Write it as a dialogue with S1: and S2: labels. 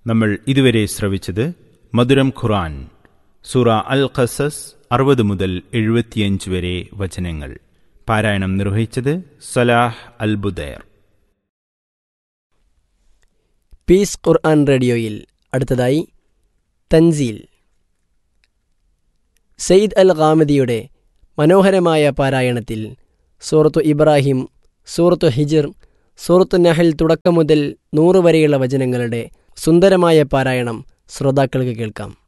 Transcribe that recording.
S1: നമ്മൾ ഇതുവരെ ശ്രവിച്ചത് മധുരം ഖുറാൻ സൂറ അൽ ഖസസ് അറുപത് മുതൽ എഴുപത്തിയഞ്ച് വരെ വചനങ്ങൾ പാരായണം നിർവഹിച്ചത് സലാഹ് അൽ ബുദൈർ
S2: പീസ് ഖുർആൻ റേഡിയോയിൽ അടുത്തതായി തൻസീൽ സെയ്ദ് അൽ ഖാമദിയുടെ മനോഹരമായ പാരായണത്തിൽ സൂറത്തു ഇബ്രാഹിം സൂറത്തു ഹിജിർ സൂറത്തു നഹൽ തുടക്കം മുതൽ നൂറ് വരെയുള്ള വചനങ്ങളുടെ സുന്ദരമായ പാരായണം ശ്രോതാക്കൾക്ക് കേൾക്കാം